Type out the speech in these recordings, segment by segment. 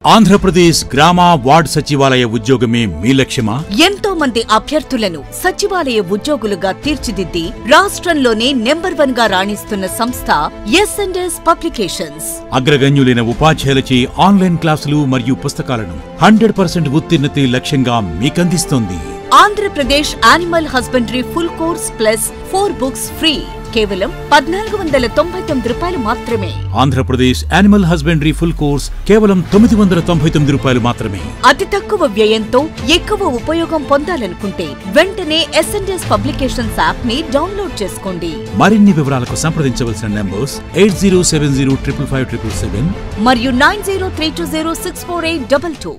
ఆంధ్రప్రదేశ్ గ్రామ వార్డ్ సచివాలయ ఉద్యోగమే మీ లక్ష్యమా ఎంతో మంది అభ్యర్థులను సచివాలయ ఉద్యోగులుగా తీర్చిదిద్ది రాష్ట్రంలోనే నెంబర్ వన్ గా రాణిస్తున్న సంస్థ ఎస్ పబ్లికేషన్స్ అగ్రగణ్యులైన ఉపాధ్యాయులచే ఆన్లైన్ క్లాసులు మరియు పుస్తకాలను హండ్రెడ్ పర్సెంట్ ఉత్తీర్ణతే లక్ష్యంగా మీకందిస్తోంది Andhra Pradesh animal husbandry full course plus four books free కేవలం పద్నాలుగు వందల తొంభై తొమ్మిది రూపాయలు మాత్రమే Andhra Pradesh animal husbandry full course కేవలం తొమ్మిది వందల తొంభై తొమ్మిది రూపాయలు మాత్రమే అతి తక్కువ వ్యయంతో ఎక్కువ ఉపయోగం పొందాలనుకుంటే వెంటనే ఎస్ఎన్ఎస్ పబ్లికేషన్స్ యాప్ ని డౌన్లోడ్ చేసుకోండి మరిన్ని వివరాలకు సంప్రదించవలసిన numbers eight zero seven zero triple five triple seven మరియు nine zero three two zero six four eight double two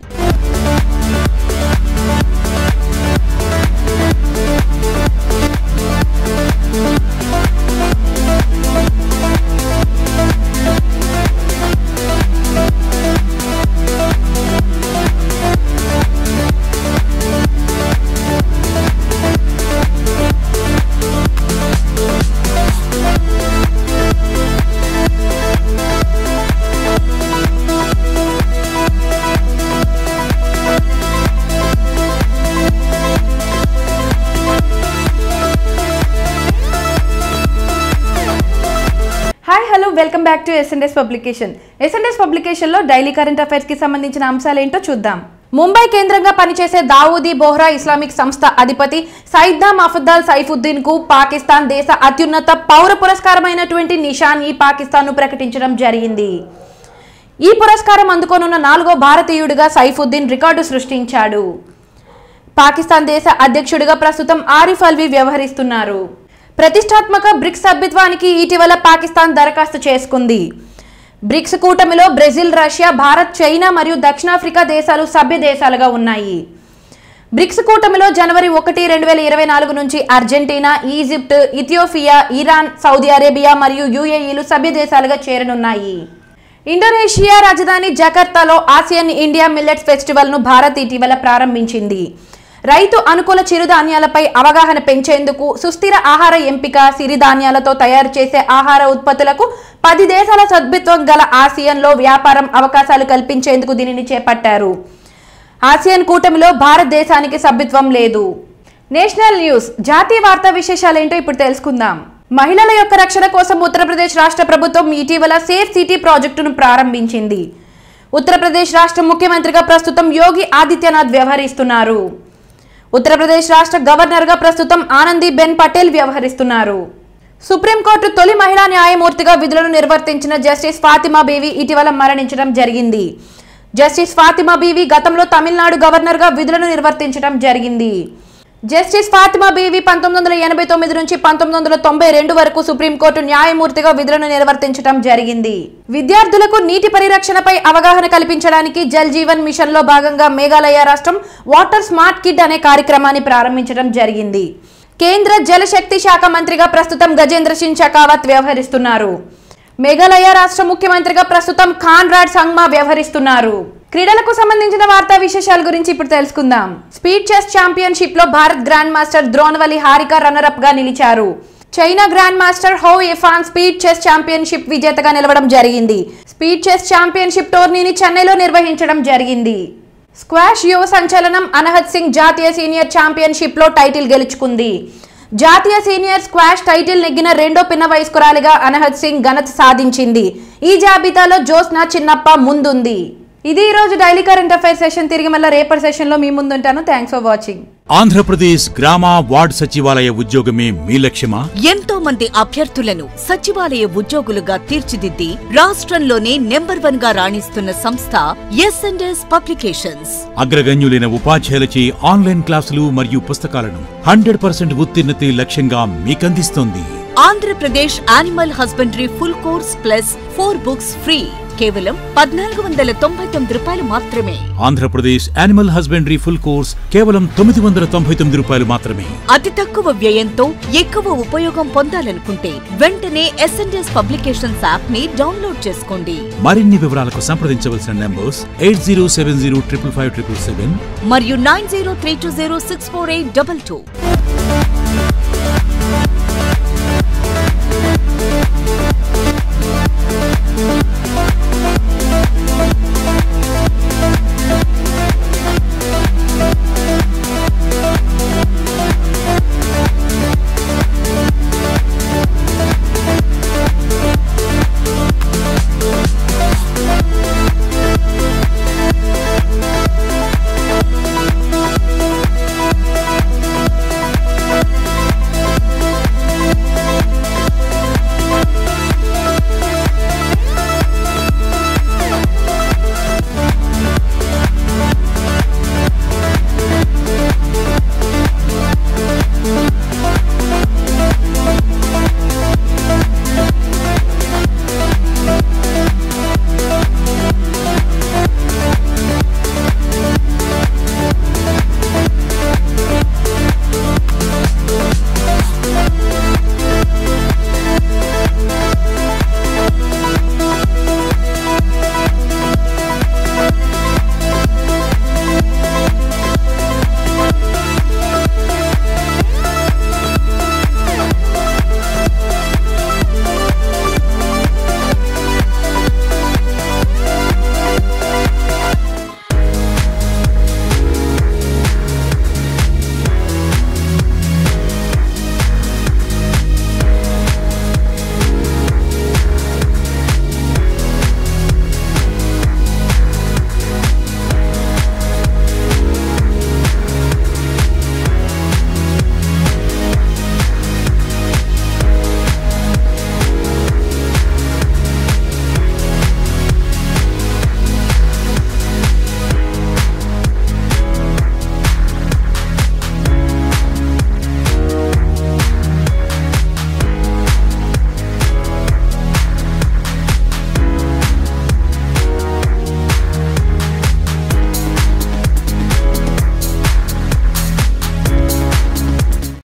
hi hello welcome back to S N S publication S N S పబ్లికేషన్లో daily current అఫైర్స్కి సంబంధించిన అంశాలు ఏంటో చూద్దాం ముంబై కేంద్రంగా పనిచేసే దావూదీ బోహ్రా ఇస్లామిక్ సంస్థ అధిపతి సైద్దాం అఫద్దాల్ సైఫుద్దీన్ కు పాకిస్తాన్ దేశ అత్యున్నత పౌర పురస్కారమైనటువంటి నిషాన్ ఈ పాకిస్తాన్ను ప్రకటించడం జరిగింది ఈ పురస్కారం అందుకోనున్న నాలుగో భారతీయుడిగా సైఫుద్దీన్ రికార్డు సృష్టించాడు పాకిస్తాన్ దేశ అధ్యక్షుడిగా ప్రస్తుతం ఆరిఫ్ అల్వి వ్యవహరిస్తున్నారు ప్రతిష్టాత్మక బ్రిక్స్ సభ్యత్వానికి ఇటీవల పాకిస్తాన్ దరఖాస్తు చేసుకుంది బ్రిక్స్ కూటమిలో బ్రెజిల్ రష్యా భారత్ చైనా మరియు దక్షిణాఫ్రికా దేశాలు సభ్య దేశాలుగా ఉన్నాయి బ్రిక్స్ కూటమిలో జనవరి ఒకటి రెండు వేల ఇరవై నాలుగు నుంచి Argentina Egypt Ethiopia Iran Saudi Arabia మరియు యుఏఈలు సభ్య దేశాలుగా చేరనున్నాయి ఇండోనేషియా రాజధాని జకర్తాలో ఆసియన్ ఇండియా మిల్లెట్స్ ఫెస్టివల్ ను భారత్ ఇటీవల ప్రారంభించింది రైతు అనుకూల చిరుధాన్యాలపై అవగాహన పెంచేందుకు సుస్థిర ఆహార ఎంపిక సిరిధాన్యాలతో తయారు చేసే ఆహార ఉత్పత్తులకు పది దేశాల సభ్యత్వం గల ఆసియన్లో వ్యాపారం అవకాశాలు కల్పించేందుకు దీనిని చేపట్టారు ఆసియన్ కూటమిలో భారతదేశానికి సభ్యత్వం లేదు నేషనల్ న్యూస్ జాతీయ వార్తా విశేషాలేంటో ఇప్పుడు తెలుసుకుందాం మహిళల యొక్క రక్షణ కోసం ఉత్తరప్రదేశ్ రాష్ట్ర ప్రభుత్వం ఇటీవల సేఫ్ సిటీ ప్రాజెక్టును ప్రారంభించింది ఉత్తరప్రదేశ్ రాష్ట్ర ముఖ్యమంత్రిగా ప్రస్తుతం యోగి ఆదిత్యనాథ్ వ్యవహరిస్తున్నారు ఉత్తరప్రదేశ్ రాష్ట్ర గవర్నర్గా ప్రస్తుతం ఆనందీబెన్ పటేల్ వ్యవహరిస్తున్నారు సుప్రీంకోర్టు తొలి మహిళా న్యాయమూర్తిగా విధులను నిర్వర్తించిన జస్టిస్ ఫాతిమా బీవి ఇటీవల మరణించడం జరిగింది జస్టిస్ ఫాతిమా బీవి గతంలో తమిళనాడు గవర్నర్గా విధులను నిర్వర్తించడం జరిగింది జస్టిస్ ఫాతిమా బీవి పంతొమ్మిది వందల ఎనభై తొమ్మిది నుంచి పంతొమ్మిది వందల తొంభై రెండు వరకు సుప్రీంకోర్టు న్యాయమూర్తిగా విధులను నిర్వర్తించడం జరిగింది విద్యార్థులకు నీటి పరిరక్షణపై అవగాహన కల్పించడానికి జల్ జీవన్ మిషన్ లో భాగంగా మేఘాలయ రాష్ట్రం వాటర్ స్మార్ట్ కిడ్ అనే కార్యక్రమాన్ని ప్రారంభించడం జరిగింది కేంద్ర జలశక్తి శాఖ మంత్రిగా ప్రస్తుతం గజేంద్ర సింగ్ షెకావత్ వ్యవహరిస్తున్నారు మేఘాలయ రాష్ట్ర ముఖ్యమంత్రిగా ప్రస్తుతం ఖాన్ రాడ్ సంగ్మా వ్యవహరిస్తున్నారు క్రీడలకు సంబంధించిన వార్తా విశేషాల గురించి ఇప్పుడు తెలుసుకుందాం స్పీడ్ చెస్ ఛాంపియన్షిప్ లో Bharat grand master Dronavalli Harika runner up గా నిలిచారు China grand master Hou Yifan speed chess championship విజేతగా నిలవడం జరిగింది స్పీడ్ చెస్ ఛాంపియన్షిప్ టోర్నీని చెన్నైలో నిర్వహించడం జరిగింది స్క్వాష్ యువ సంచలనం అనహత్ సింగ్ జాతీయ సీనియర్ ఛాంపియన్షిప్ లో టైటిల్ గెలుచుకుంది జాతీయ సీనియర్ స్క్వాష్ టైటిల్ నెగ్గిన రెండో పిన్న వయస్కురాలిగా అనహత్ సింగ్ ఘనత సాధించింది ఈ జాబితాలో జ్యోత్స్న చిన్నప్ప ముందుంది ఇది ఈ రోజు డైలీ కరెంట్ అఫైర్ సెషన్ తిరిగి మళ్ళీ రేపటి సెషన్ లో మీ ముందుంటాను థ్యాంక్స్ ఫర్ వాచింగ్ ఆంధ్రప్రదేశ్ గ్రామ వార్డ్ సచివాలయ ఉద్యోగమే మీ లక్ష్యమా ఎంతో మంది అభ్యర్థులను సచివాలయ ఉద్యోగులుగా తీర్చిదిద్ది రాష్ట్రంలోనే నెంబర్ వన్ గా రాణిస్తున్న సంస్థ ఎస్ఎన్ఎస్ పబ్లికేషన్స్ అగ్రగణ్యులైన ఉపాధ్యాయులచే ఆన్లైన్ క్లాసులు మరియు పుస్తకాలను హండ్రెడ్ పర్సెంట్ ఉత్తీర్ణతే లక్ష్యంగా మీకందిస్తోంది Andhra Pradesh animal husbandry full course plus four books free కేవలం పద్నాలుగు వందల తొంభై తొమ్మిది రూపాయలు మాత్రమే Andhra Pradesh animal husbandry full course కేవలం తొమ్మిది వందల తొంభై తొమ్మిది రూపాయలు మాత్రమే అతి తక్కువ వ్యయంతో ఎక్కువ ఉపయోగం పొందాలనుకుంటే వెంటనే ఎస్ఎన్ఎస్ పబ్లికేషన్స్ యాప్ ని డౌన్లోడ్ చేసుకోండి మరిన్ని వివరాలకు సంప్రదించవలసిన numbers eight zero seven zero triple five triple seven మరియు nine zero three two zero six four eight double two